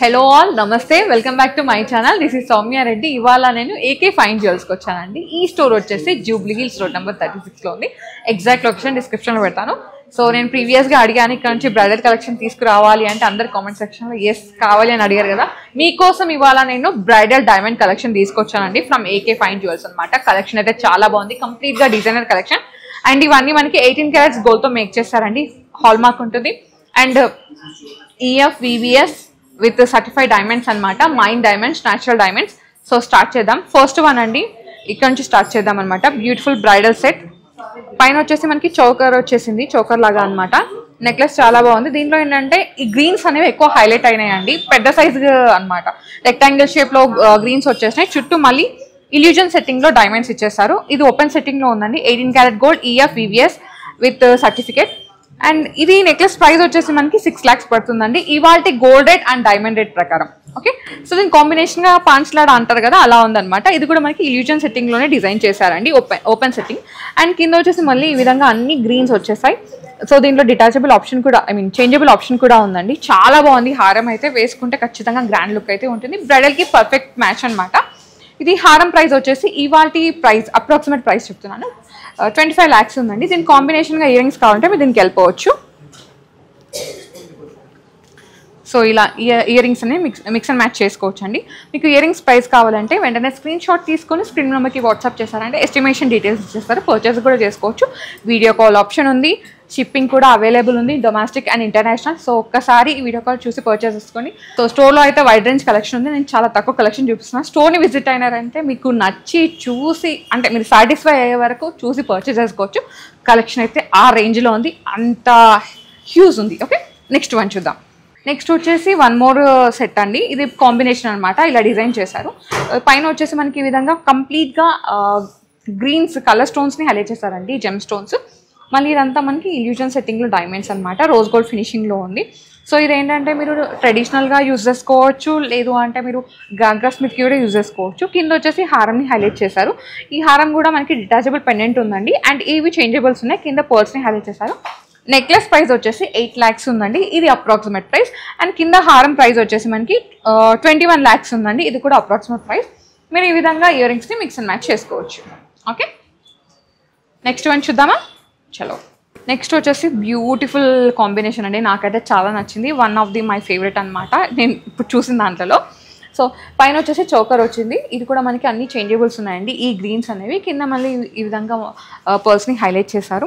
hello all నమస్తే welcome back to my channel this is Soumya Reddy ఇవాళ నేను ఏకే ఫైన్ జ్యువెల్స్కి వచ్చానండి ఈ స్టోర్ వచ్చేసి Jubilee Hills road number thirty సిక్స్లో ఉంది ఎగ్జాక్ట్ లొకేషన్ డిస్క్రిప్షన్లో పెడతాను సో నేను ప్రీవియస్గా అడిగాను ఇక్కడ నుంచి బ్రైడల్ కలెక్షన్ తీసుకురావాలి అంటే అందరు కామెంట్ సెక్షన్లో ఎస్ కావాలి అని అడిగారు కదా మీకోసం ఇవాళ నేను బ్రైడల్ డైమండ్ కలెక్షన్ తీసుకొచ్చానండి ఫ్రమ్ ఏకే ఫైన్ జ్యువెల్స్ అనమాట కలెక్షన్ అయితే చాలా బాగుంది కంప్లీట్గా డిజైనర్ కలెక్షన్ అండ్ ఇవన్నీ మనకి ఎయిటీన్ క్యారెట్స్ గోల్డ్తో మేక్ చేస్తారండి హాల్ మార్క్ ఉంటుంది and EF VVS with certified diamonds అన్నమాట mind diamonds natural diamonds so start చేద్దాం ఫస్ట్ వన్ అండి ఇక్కడ నుంచి స్టార్ట్ చేద్దాం అనమాట బ్యూటిఫుల్ బ్రైడల్ సెట్ పైన వచ్చేసి మనకి చోకర్ వచ్చేసింది చోకర్ లాగా అన్నమాట నెక్లెస్ చాలా బాగుంది దీంట్లో ఏంటంటే ఈ గ్రీన్స్ అనేవి ఎక్కువ హైలైట్ అయినాయండి పెద్ద సైజ్ అన్నమాట రెక్టాంగిల్ షేప్ లో గ్రీన్స్ వచ్చేసినాయి చుట్టూ మళ్ళీ ఇల్యూజన్ సెట్టింగ్ లో డైమండ్స్ ఇచ్చేస్తారు ఇది ఓపెన్ సెట్టింగ్ లో ఉందండి eighteen carat gold EF VVS with certificate and ఇది నెక్లెస్ ప్రైస్ వచ్చేసి మనకి సిక్స్ ల్యాక్స్ పడుతుందండి ఇవాళ gold rate and diamond rate ప్రకారం ఓకే సో దీని కాంబినేషన్ గా పాంచ్లాడ్ అంటారు కదా అలా ఉందన్నమాట ఇది కూడా మనకి ఇల్యూజన్ సెట్టింగ్ లోనే డిజైన్ చేశారండి ఓపెన్ ఓపెన్ సెట్టింగ్ అండ్ కింద వచ్చేసి మళ్ళీ ఈ విధంగా అన్ని గ్రీన్స్ వచ్చేసాయి సో దీంట్లో డిటాచబుల్ ఆప్షన్ కూడా ఐ మీన్ చేంజబుల్ ఆప్షన్ కూడా ఉందండి చాలా బాగుంది హారం అయితే వేసుకుంటే ఖచ్చితంగా గ్రాండ్ లుక్ అయితే ఉంటుంది బ్రైడల్ కి పర్ఫెక్ట్ మ్యాచ్ అన్నమాట ఇది హారం ప్రైస్ వచ్చేసి ఇవాల్టి ప్రైస్ అప్రాక్సిమేట్ ప్రైస్ చెప్తున్నాను ట్వంటీ ఫైవ్ ల్యాక్స్ ఉందండి దీని కాంబినేషన్గా ఇయరింగ్స్ కావాలంటే మీరు దీనికి వెళ్ళిపోవచ్చు సో ఇలా ఇయర్ రింగ్స్ అనేవి మిక్స్ మిక్స్ అండ్ మ్యాచ్ చేసుకోవచ్చు అండి మీకు ఇయర్ రింగ్స్ ప్రైస్ కావాలంటే వెంటనే స్క్రీన్ షాట్ తీసుకొని స్క్రీన్ నెంబర్కి వాట్సాప్ చేశారంటే ఎస్టిమేషన్ డీటెయిల్స్ ఇచ్చేస్తారు పర్చేస్ కూడా చేసుకోవచ్చు వీడియో కాల్ ఆప్షన్ ఉంది షిప్పింగ్ కూడా అవైలబుల్ ఉంది డొమెస్టిక్ అండ్ ఇంటర్నేషనల్ సో ఒక్కసారి ఈ వీడియో కాల్ చూసి పర్చేస్ చేసుకొని సో స్టోర్లో అయితే వైడ్ రేంజ్ కలెక్షన్ ఉంది నేను చాలా తక్కువ కలెక్షన్ చూపిస్తున్నాను స్టోర్ని విజిట్ అయినారంటే మీకు నచ్చి చూసి అంటే మీరు సాటిస్ఫై అయ్యే వరకు చూసి పర్చేస్ చేసుకోవచ్చు కలెక్షన్ అయితే ఆ రేంజ్లో ఉంది అంత హ్యూజ్ ఉంది ఓకే నెక్స్ట్ వన్ చూద్దాం నెక్స్ట్ వచ్చేసి వన్ మోర్ సెట్ అండి ఇది కాంబినేషన్ అనమాట ఇలా డిజైన్ చేశారు పైన వచ్చేసి మనకి ఈ విధంగా కంప్లీట్గా గ్రీన్స్ కలర్ స్టోన్స్ని హైలైట్ చేశారండి జెమ్ స్టోన్స్ మళ్ళీ ఇదంతా మనకి ఇల్యూజన్ సెట్టింగ్లో డైమండ్స్ అనమాట రోజ్ గోల్డ్ ఫినిషింగ్లో ఉంది సో ఇది ఏంటంటే మీరు ట్రెడిషనల్గా యూజ్ చేసుకోవచ్చు లేదు అంటే మీరు గాగ్రా స్మిత్కి కూడా యూజ్ చేసుకోవచ్చు కింద వచ్చేసి హారంని హైలైట్ చేశారు ఈ హారం కూడా మనకి డిటాచబుల్ పెండెంట్ ఉందండి అండ్ ఇవి చేంజబుల్స్ ఉన్నాయి కింద పర్స్ని హైలైట్ చేశారు నెక్లెస్ ప్రైస్ వచ్చేసి ఎయిట్ ల్యాక్స్ ఉందండి ఇది అప్రాక్సిమేట్ ప్రైస్ అండ్ కింద హారం ప్రైస్ వచ్చేసి మనకి ట్వంటీ వన్ ల్యాక్స్ ఉందండి ఇది కూడా అప్రాక్సిమేట్ ప్రైస్ మీరు ఈ విధంగా ఇయర్ రింగ్స్ని మిక్స్ అండ్ మ్యాచ్ చేసుకోవచ్చు ఓకే నెక్స్ట్ వన్ చూద్దామా చలో నెక్స్ట్ వచ్చేసి బ్యూటిఫుల్ కాంబినేషన్ అండి నాకైతే చాలా నచ్చింది one of the my favourite అనమాట నేను ఇప్పుడు చూసిన దాంట్లో సో పైన వచ్చేసి చోకర్ వచ్చింది ఇది కూడా మనకి అన్ని చేంజబుల్స్ ఉన్నాయండి ఈ గ్రీన్స్ అనేవి కింద మళ్ళీ ఈ విధంగా పర్స్ని హైలైట్ చేశారు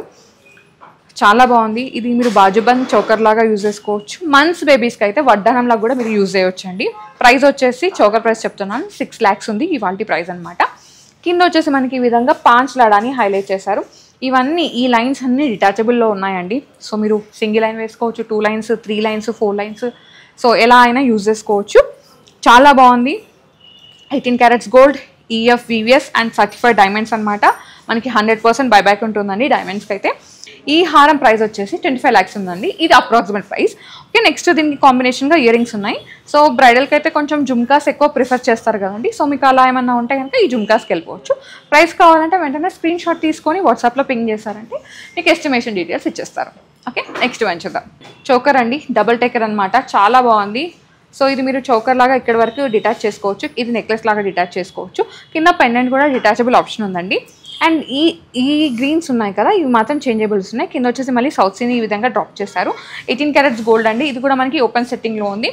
చాలా బాగుంది ఇది మీరు బాజుబంద్ చోకర్ లాగా యూజ్ చేసుకోవచ్చు మంత్స్ బేబీస్కి అయితే వడ్డానంలా కూడా మీరు యూజ్ చేయొచ్చు అండి ప్రైస్ వచ్చేసి చోకర్ ప్రైస్ చెప్తున్నాను సిక్స్ ల్యాక్స్ ఉంది ఇవాళ ప్రైస్ అనమాట కింద వచ్చేసి మనకి ఈ విధంగా పాంచ్ లాడాని హైలైట్ చేశారు ఇవన్నీ ఈ లైన్స్ అన్నీ డిటాచబుల్లో ఉన్నాయండి సో మీరు సింగిల్ లైన్ వేసుకోవచ్చు two lines three lines four lines so ఎలా అయినా యూజ్ చేసుకోవచ్చు చాలా బాగుంది eighteen carats gold EF VVS and certified diamonds అనమాట మనకి హండ్రెడ్ పర్సెంట్ బైబ్యాక్ ఉంటుందండి డైమండ్స్కి అయితే ఈ హారం ప్రైస్ వచ్చేసి ట్వంటీ ఫైవ్ ల్యాక్స్ ఉందండి ఇది అప్రాక్సిమేట్ ప్రైస్ ఓకే నెక్స్ట్ దీనికి కాంబినేషన్గా ఇయర్ రింగ్స్ ఉన్నాయి సో బ్రైడల్కి అయితే కొంచెం జుమ్కాస్ ఎక్కువ ప్రిఫర్ చేస్తారు కదండి సో మీకు అలా ఏమన్నా ఉంటే కనుక ఈ జుమ్కాస్కి వెళ్ళిపోవచ్చు ప్రైస్ కావాలంటే వెంటనే స్క్రీన్ షాట్ తీసుకొని వాట్సాప్లో పింగ్ చేశారంటే మీకు ఎస్టిమేషన్ డీటెయిల్స్ ఇచ్చేస్తారు ఓకే నెక్స్ట్ వన్ చూద్దాం చోకర్ అండి డబుల్ టేకర్ అనమాట చాలా బాగుంది సో ఇది మీరు చౌకర్ లాగా ఇక్కడ వరకు డిటాచ్ చేసుకోవచ్చు ఇది నెక్లెస్ లాగా డిటాచ్ చేసుకోవచ్చు కింద పెండెంట్ కూడా డిటాచబుల్ ఆప్షన్ ఉందండి అండ్ ఈ ఈ గ్రీన్స్ ఉన్నాయి కదా ఇవి మాత్రం చేంజబుల్స్ ఉన్నాయి కింద వచ్చేసి మళ్ళీ సౌత్ సీని ఈ విధంగా డ్రాప్ చేశారు ఎయిటీన్ క్యారెట్స్ గోల్డ్ అండి ఇది కూడా మనకి ఓపెన్ సెట్టింగ్లో ఉంది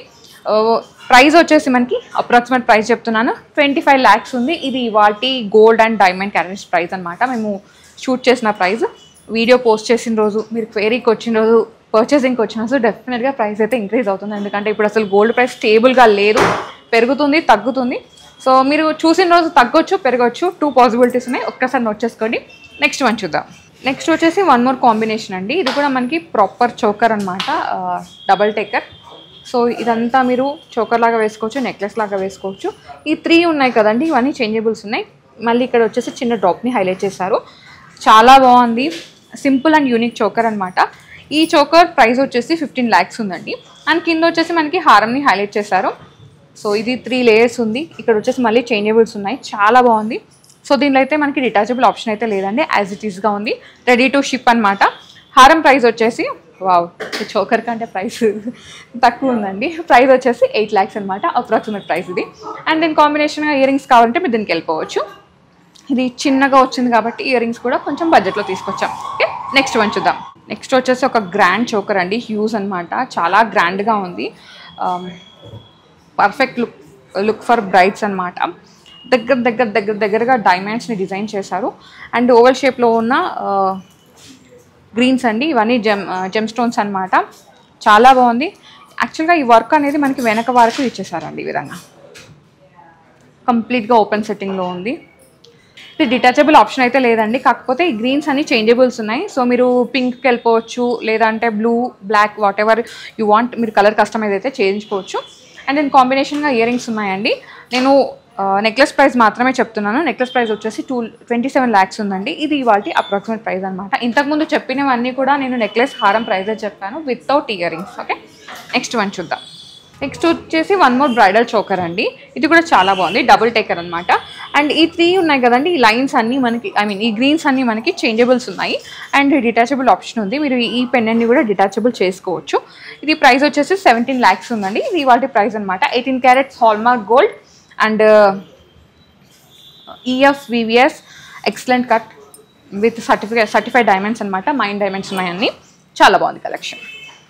ప్రైస్ వచ్చేసి మనకి అప్రాక్సిమేట్ ప్రైస్ చెప్తున్నాను ట్వంటీ ఫైవ్ ల్యాక్స్ ఉంది ఇది వాటి gold and diamond carats price అనమాట మేము షూట్ చేసిన ప్రైస్ వీడియో పోస్ట్ చేసిన రోజు మీరు క్వేరీకి వచ్చిన రోజు పర్చేసింగ్కి వచ్చిన రోజు డెఫినెట్గా ప్రైస్ అయితే ఇంక్రీజ్ అవుతుంది ఎందుకంటే ఇప్పుడు అసలు గోల్డ్ ప్రైస్ స్టేబుల్గా లేదు పెరుగుతుంది తగ్గుతుంది సో మీరు చూసిన రోజు తగ్గొచ్చు పెరగవచ్చు టూ పాసిబిలిటీస్ ఉన్నాయి ఒక్కసారి నోట్ చేసుకోండి నెక్స్ట్ వన్ చూద్దాం నెక్స్ట్ వచ్చేసి వన్ మోర్ కాంబినేషన్ అండి ఇది కూడా మనకి ప్రాపర్ చోకర్ అనమాట డబల్ టేకర్ సో ఇదంతా మీరు చోకర్ లాగా వేసుకోవచ్చు నెక్లెస్ లాగా వేసుకోవచ్చు ఈ త్రీ ఉన్నాయి కదండి ఇవన్నీ చేంజబుల్స్ ఉన్నాయి మళ్ళీ ఇక్కడ వచ్చేసి చిన్న డ్రాప్ని హైలైట్ చేశారు చాలా బాగుంది సింపుల్ అండ్ యూనిక్ చోకర్ అనమాట ఈ చోకర్ ప్రైస్ వచ్చేసి ఫిఫ్టీన్ ల్యాక్స్ ఉందండి అండ్ కింద వచ్చేసి మనకి హారంని హైలైట్ చేశారు సో ఇది త్రీ లేయర్స్ ఉంది ఇక్కడ వచ్చేసి మళ్ళీ చేంజబుల్స్ ఉన్నాయి చాలా బాగుంది సో దీనిలో అయితే మనకి డిటాచబుల్ ఆప్షన్ అయితే లేదండి యాజ్ ఇట్ ఈస్గా ఉంది రెడీ టు షిప్ అనమాట హారం ప్రైస్ వచ్చేసి వావ్ చోకర్ కంటే ప్రైస్ తక్కువ ఉందండి ప్రైస్ వచ్చేసి ఎయిట్ ల్యాక్స్ అనమాట అప్రాక్సిమేట్ ప్రైస్ ఇది అండ్ దీని కాంబినేషన్గా ఇయర్ రింగ్స్ కావాలంటే మీరు దీనికి వెళ్ళిపోవచ్చు ఇది చిన్నగా వచ్చింది కాబట్టి ఇయర్ రింగ్స్ కూడా కొంచెం బడ్జెట్లో తీసుకొచ్చాం ఓకే నెక్స్ట్ వన్ చూద్దాం నెక్స్ట్ వచ్చేసి ఒక గ్రాండ్ చోకర్ అండి హ్యూజ్ అనమాట చాలా గ్రాండ్గా ఉంది perfect look look for brides అనమాట దగ్గర దగ్గర దగ్గర దగ్గరగా డైమండ్స్ని డిజైన్ చేశారు అండ్ ఓవల్ షేప్లో ఉన్న గ్రీన్స్ అండి ఇవన్నీ జెమ్ జెమ్ స్టోన్స్ అనమాట చాలా బాగుంది యాక్చువల్గా ఈ వర్క్ అనేది మనకి వెనక వరకు ఇచ్చేసారండి ఈ విధంగా కంప్లీట్గా ఓపెన్ సెట్టింగ్లో ఉంది ఇది డిటాచబుల్ ఆప్షన్ అయితే లేదండి కాకపోతే ఈ గ్రీన్స్ అన్ని చేంజబుల్స్ ఉన్నాయి సో మీరు పింక్కి వెళ్ళిపోవచ్చు లేదంటే blue black whatever you want మీరు కలర్ కస్టమైజ్ అయితే చేయించుకోవచ్చు అండ్ దీని కాంబినేషన్గా ఇయర్ రింగ్స్ ఉన్నాయండి నేను నెక్లెస్ ప్రైస్ మాత్రమే చెప్తున్నాను నెక్లెస్ ప్రైస్ వచ్చేసి టూ ట్వంటీ సెవెన్ ల్యాక్స్ ఉందండి ఇది ఇవాళ అప్రాక్సిమేట్ ప్రైస్ అనమాట ఇంతకుముందు చెప్పినవన్నీ కూడా నేను నెక్లెస్ హారం ప్రైజే చెప్పాను without ear rings okay next one చూద్దాం నెక్స్ట్ వచ్చేసి వన్ మోర్ బ్రైడల్ చోకర్ అండి ఇది కూడా చాలా బాగుంది డబుల్ టేకర్ అనమాట అండ్ ఈ త్రీ ఉన్నాయి కదండి ఈ లైన్స్ అన్నీ మనకి ఐ మీన్ ఈ గ్రీన్స్ అన్నీ మనకి చేంజబుల్స్ ఉన్నాయి అండ్ డిటాచబుల్ ఆప్షన్ ఉంది మీరు ఈ పెండెంట్ని కూడా డిటాచబుల్ చేసుకోవచ్చు ఇది ప్రైస్ వచ్చేసి సెవెంటీన్ ల్యాక్స్ ఉందండి ఇది వాటి ప్రైస్ అనమాట eighteen carats hallmark gold and EF VVS excellent cut with certificate certified diamonds అనమాట మైండ్ డైమండ్స్ ఉన్నాయన్నీ చాలా బాగుంది కలెక్షన్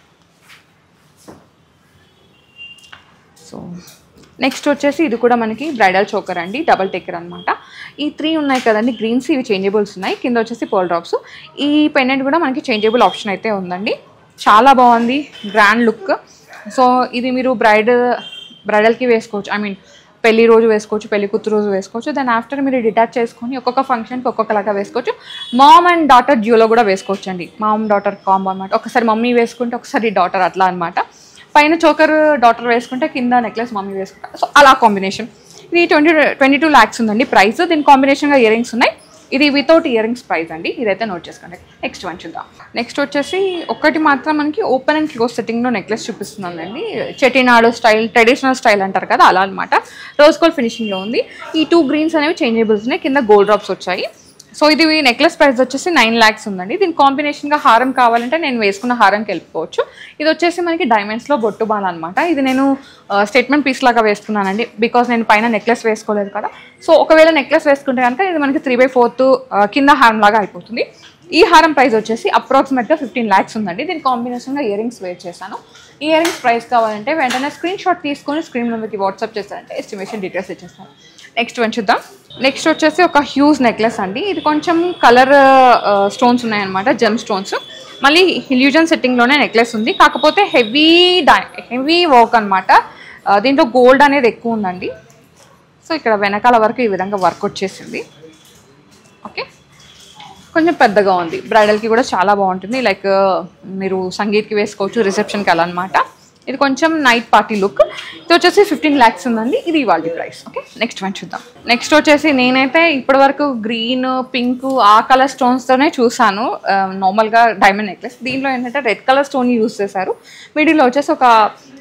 సో నెక్స్ట్ వచ్చేసి ఇది కూడా మనకి బ్రైడల్ చోకర్ అండి డబల్ టేకర్ అనమాట ఈ త్రీ ఉన్నాయి కదండి గ్రీన్స్ ఇవి చేంజబుల్స్ ఉన్నాయి కింద వచ్చేసి పోల్ డ్రాప్స్ ఈ పెండెంట్ కూడా మనకి చేంజబుల్ ఆప్షన్ అయితే ఉందండి చాలా బాగుంది గ్రాండ్ లుక్ సో ఇది మీరు బ్రైడ్ బ్రైడల్కి వేసుకోవచ్చు ఐ మీన్ పెళ్లి రోజు వేసుకోవచ్చు పెళ్లి కూతురు రోజు వేసుకోవచ్చు దాని ఆఫ్టర్ మీరు డిటాచ్ చేసుకొని ఒక్కొక్క ఫంక్షన్కి ఒక్కొక్కలాగా వేసుకోవచ్చు మామ్ అండ్ డాటర్ డ్యూలో కూడా వేసుకోవచ్చు అండి మామ్ డాటర్ కాంబో అనమాట ఒకసారి మమ్మీ వేసుకుంటే ఒకసారి డాటర్ అట్లా అనమాట పైన చోకర్ డాటర్ వేసుకుంటే కింద నెక్లెస్ మమ్మీ వేసుకుంటా సో అలా కాంబినేషన్ ఇది ట్వంటీ ట్వంటీ టూ ల్యాక్స్ ఉందండి ప్రైస్ దీని కాంబినేషన్గా ఇయర్ రింగ్స్ ఉన్నాయి ఇది వితౌట్ ఇయర్ రింగ్స్ ప్రైస్ అండి ఇదైతే నోట్ చేసుకోండి నెక్స్ట్ వన్ చూద్దాం నెక్స్ట్ వచ్చేసి ఒకటి మాత్రం మనకి ఓపెన్ అండ్ క్లోజ్ సెట్టింగ్లో నెక్లెస్ చూపిస్తున్నానండి చెటినాడు స్టైల్ ట్రెడిషనల్ స్టైల్ అంటారు కదా అలా అనమాట రోజ్ గోల్డ్ ఫినిషింగ్లో ఉంది ఈ టూ గ్రీన్స్ అనేవి చేంజబుల్స్ ఉన్నాయి కింద గోల్డ్ డ్రాప్స్ వచ్చాయి సో ఇది నెక్లెస్ ప్రైస్ వచ్చేసి నైన్ ల్యాక్స్ ఉందండి దీని కాంబినేషన్గా హారం కావాలంటే నేను వేసుకున్న హారంకి వెళ్ళిపోవచ్చు ఇది వచ్చేసి మనకి డైమండ్స్లో బొట్టు బాల్ అనమాట ఇది నేను స్టేట్మెంట్ పీస్ లాగా వేసుకున్నానండి బికాస్ నేను పైన నెక్లెస్ వేసుకోలేదు కదా సో ఒకవేళ నెక్లెస్ వేసుకుంటే కనుక ఇది మనకి త్రీ బై ఫోర్త్ కింద హారం లాగా అయిపోతుంది ఈ హారం ప్రైస్ వచ్చేసి అప్రాక్సిమేట్గా ఫిఫ్టీన్ ల్యాక్స్ ఉందండి దీని కాంబినేషన్గా ఇయర్ రింగ్స్ వేర్ చేశాను ఈ ఇయర్ రింగ్స్ ప్రైస్ కావాలంటే వెంటనే స్క్రీన్ షాట్ తీసుకొని స్క్రీన్ నెంబర్కి వాట్సాప్ చేస్తారంటే ఎస్టిమేషన్ డీటెయిల్స్ ఇచ్చేస్తాను నెక్స్ట్ వన్ చూద్దాం నెక్స్ట్ వచ్చేసి ఒక హ్యూజ్ నెక్లెస్ అండి ఇది కొంచెం కలర్ స్టోన్స్ ఉన్నాయన్నమాట జెమ్ స్టోన్స్ మళ్ళీ ఇల్యూజన్ సెట్టింగ్లోనే నెక్లెస్ ఉంది కాకపోతే హెవీ డై హెవీ వర్క్ అనమాట దీంట్లో గోల్డ్ అనేది ఎక్కువ ఉందండి సో ఇక్కడ వెనకాల వరకు ఈ విధంగా వర్క్ వచ్చేసింది ఓకే కొంచెం పెద్దగా ఉంది బ్రైడల్కి కూడా చాలా బాగుంటుంది లైక్ మీరు సంగీత్కి వేసుకోవచ్చు రిసెప్షన్కి అలా అనమాట ఇది కొంచెం నైట్ పార్టీ లుక్ ఇది వచ్చేసి ఫిఫ్టీన్ ల్యాక్స్ ఉందండి ఇది ఇవాళ ప్రైస్ ఓకే నెక్స్ట్ వన్ చూద్దాం నెక్స్ట్ వచ్చేసి నేనైతే ఇప్పటివరకు గ్రీన్ పింక్ ఆ కలర్ స్టోన్స్తోనే చూసాను నార్మల్గా డైమండ్ నెక్లెస్ దీంట్లో ఏంటంటే రెడ్ కలర్ స్టోన్ యూస్ చేశారు మిడిల్లో వచ్చేసి ఒక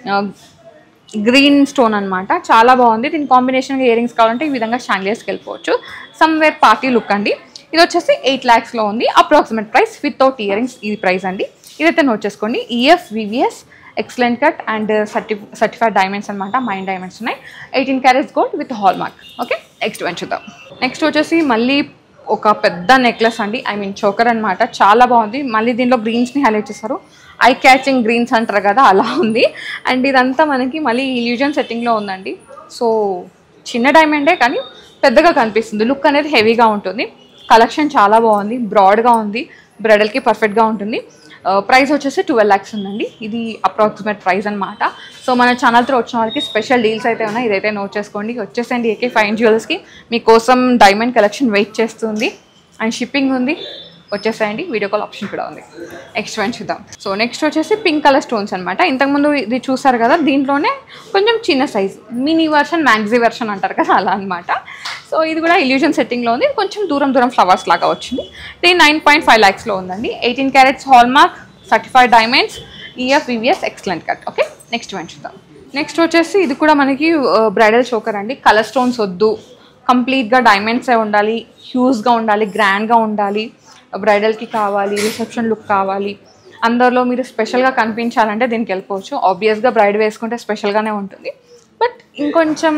గ్రీన్ స్టోన్ అనమాట చాలా బాగుంది దీని కాంబినేషన్గా ఇయర్ రింగ్స్ కావాలంటే ఈ విధంగా షాంగ్లేస్కి వెళ్ళిపోవచ్చు సమ్వేర్ పార్టీ లుక్ అండి ఇది వచ్చేసి ఎయిట్ ల్యాక్స్లో ఉంది approximate price without ear rings ఇది ప్రైస్ అండి ఇదైతే నోట్ చేసుకోండి EF VVS excellent cut and సర్టి సర్టిఫైడ్ డైమండ్స్ అనమాట మైండ్ డైమండ్స్ ఉన్నాయి eighteen carats gold with hallmark okay next one చూద్దాం నెక్స్ట్ వచ్చేసి మళ్ళీ ఒక పెద్ద నెక్లెస్ అండి ఐ మీన్ చోకర్ అనమాట చాలా బాగుంది మళ్ళీ దీనిలో గ్రీన్స్ని హైలైట్ చేశారు ఐ క్యాచింగ్ గ్రీన్స్ అంటారు కదా అలా ఉంది అండ్ ఇదంతా మనకి మళ్ళీ ఇల్యూజన్ సెట్టింగ్లో ఉందండి సో చిన్న డైమండే కానీ పెద్దగా కనిపిస్తుంది లుక్ అనేది హెవీగా ఉంటుంది కలెక్షన్ చాలా బాగుంది బ్రాడ్గా ఉంది బ్రైడల్కి పర్ఫెక్ట్గా ఉంటుంది ప్రైస్ వచ్చేసి ట్వెల్వ్ ల్యాక్స్ ఉందండి ఇది అప్రాక్సిమేట్ ప్రైస్ అనమాట సో మన ఛానల్ త్రూ వచ్చిన వాళ్ళకి స్పెషల్ డీల్స్ అయితే ఉన్నాయి ఇదైతే నోట్ చేసుకోండి వచ్చేసండి ఏకే ఫైన్ జ్యువెల్స్కి మీకోసం డైమండ్ కలెక్షన్ వెయిట్ చేస్తుంది అండ్ షిప్పింగ్ ఉంది వచ్చేసాయండి వీడియో కాల్ ఆప్షన్ కూడా ఉంది నెక్స్ట్ వన్ చూద్దాం సో నెక్స్ట్ వచ్చేసి పింక్ కలర్ స్టోన్స్ అనమాట ఇంతకుముందు ఇది చూసారు కదా దీంట్లోనే కొంచెం చిన్న size mini version maxi version అంటారు కదా అలా అనమాట సో ఇది కూడా ఇల్యూజన్ సెట్టింగ్లో ఉంది ఇది కొంచెం దూరం దూరం ఫ్లవర్స్ లాగా వచ్చింది ఇది నైన్ పాయింట్ ఫైవ్ ల్యాక్స్లో ఉందండి eighteen carats hallmark certified diamonds EF VVS excellent cut okay next one చూద్దాం నెక్స్ట్ వచ్చేసి ఇది కూడా మనకి బ్రైడల్ చోకర్ అండి కలర్ స్టోన్స్ వద్దు కంప్లీట్గా డైమండ్సే ఉండాలి హ్యూజ్గా ఉండాలి గ్రాండ్గా ఉండాలి బ్రైడల్కి కావాలి రిసెప్షన్ లుక్ కావాలి అందరిలో మీరు స్పెషల్గా కనిపించాలంటే దీనికి వెళ్ళిపోవచ్చు ఆబ్వియస్గా బ్రైడ్ వేసుకుంటే స్పెషల్గానే ఉంటుంది బట్ ఇంకొంచెం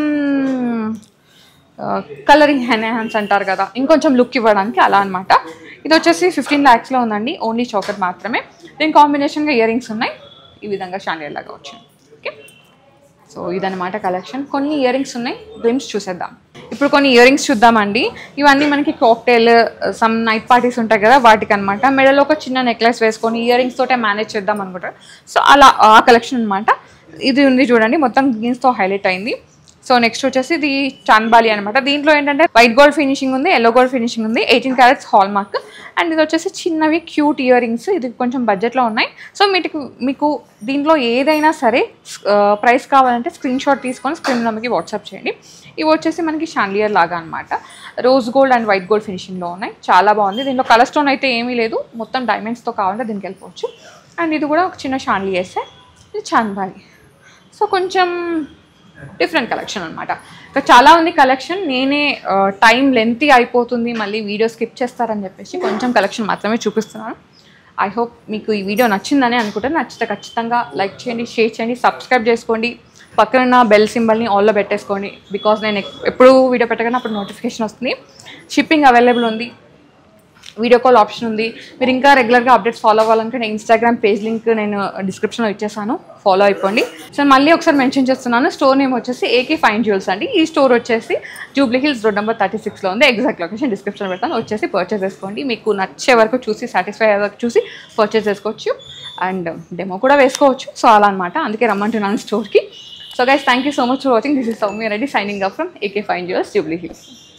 కలరింగ్ ఎన్హాన్స్ అంటారు కదా ఇంకొంచెం లుక్ ఇవ్వడానికి అలా అనమాట ఇది వచ్చేసి ఫిఫ్టీన్ ల్యాక్స్లో ఉందండి ఓన్లీ చౌకట్ మాత్రమే దీని కాంబినేషన్గా ఇయర్ రింగ్స్ ఉన్నాయి ఈ విధంగా షాండియర్ లాగా వచ్చింది ఓకే సో ఇదన్నమాట కలెక్షన్ కొన్ని ఇయర్ రింగ్స్ ఉన్నాయి గ్లిమ్స్ చూసేద్దాం ఇప్పుడు కొన్ని ఇయర్ రింగ్స్ చూద్దామండి ఇవన్నీ మనకి కాక్టైల్ సమ్ నైట్ పార్టీస్ ఉంటాయి కదా వాటికి అనమాట మెడలో ఒక చిన్న నెక్లెస్ వేసుకొని ఇయర్ రింగ్స్ తోటే మేనేజ్ చేద్దాం అనుకుంటారు సో అలా ఆ కలెక్షన్ అనమాట ఇది ఉంది చూడండి మొత్తం గ్రీన్స్తో హైలైట్ అయింది సో నెక్స్ట్ వచ్చేసి ఇది చాన్బాలి అనమాట దీంట్లో ఏంటంటే వైట్ గోల్డ్ ఫినిషింగ్ ఉంది ఎల్లో గోల్డ్ ఫినిషింగ్ ఉంది eighteen carats hallmark and ఇది వచ్చేసి చిన్నవి క్యూట్ ఇయర్ రింగ్స్ ఇది కొంచెం బడ్జెట్లో ఉన్నాయి సో మీకు మీకు దీంట్లో ఏదైనా సరే ప్రైస్ కావాలంటే స్క్రీన్ షాట్ తీసుకొని స్క్రీన్ నెంబర్కి వాట్సాప్ చేయండి ఇవి వచ్చేసి మనకి షాండియర్ లాగా అనమాట rose gold and white gold ఫినిషింగ్లో ఉన్నాయి చాలా బాగుంది దీంట్లో కలర్ స్టోన్ అయితే ఏమీ లేదు మొత్తం డైమండ్స్తో కావాలంటే దీనికి వెళ్ళిపోవచ్చు అండ్ ఇది కూడా ఒక చిన్న షాండ్లీ వేస్తే ఇది చాన్బాలి సో కొంచెం డిఫరెంట్ కలెక్షన్ అనమాట ఇంకా చాలా ఉంది కలెక్షన్ నేనే టైం లెంతీ అయిపోతుంది మళ్ళీ వీడియో స్కిప్ చేస్తారని చెప్పేసి కొంచెం కలెక్షన్ మాత్రమే చూపిస్తున్నాను ఐ హోప్ మీకు ఈ వీడియో నచ్చిందని అనుకుంటే నచ్చితే ఖచ్చితంగా లైక్ చేయండి షేర్ చేయండి సబ్స్క్రైబ్ చేసుకోండి పక్కన బెల్ సింబల్ని ఆల్లో పెట్టేసుకోండి బికాస్ నేను ఎక్- ఎప్పుడు వీడియో పెట్టగానే అప్పుడు నోటిఫికేషన్ వస్తుంది షిప్పింగ్ అవైలబుల్ ఉంది వీడియో కాల్ ఆప్షన్ ఉంది మీరు ఇంకా రెగ్యులర్గా అప్డేట్స్ ఫాలో అవ్వాలంటే నేను ఇన్స్టాగ్రామ్ పేజ్ లింక్ నేను డిస్క్రిప్షన్లో ఇచ్చేసాను ఫాలో అయిపోండి సో మళ్ళీ ఒకసారి మెన్షన్ చేస్తున్నాను స్టోర్ నేమ్ వచ్చేసి ఏకే ఫైన్ జ్యువెల్స్ అండి ఈ స్టోర్ వచ్చేసి Jubilee Hills road number thirty సిక్స్లో ఉంది ఎగ్జాక్ట్ లొకేషన్ డిస్క్రిప్షన్ పెడతాను వచ్చేసి పర్చేస్ చేసుకోండి మీకు నచ్చే వరకు చూసి సాటిస్ఫై అయ్యే వరకు చూసి పర్చేస్ చేసుకోవచ్చు అండ్ డెమో కూడా వేసుకోవచ్చు సో అలా అనమాట అందుకే రమ్మంటున్నాను స్టోర్కి so guys thank you so much for watching this is Soumya Reddy signing up from AK fine jewels Jubilee hills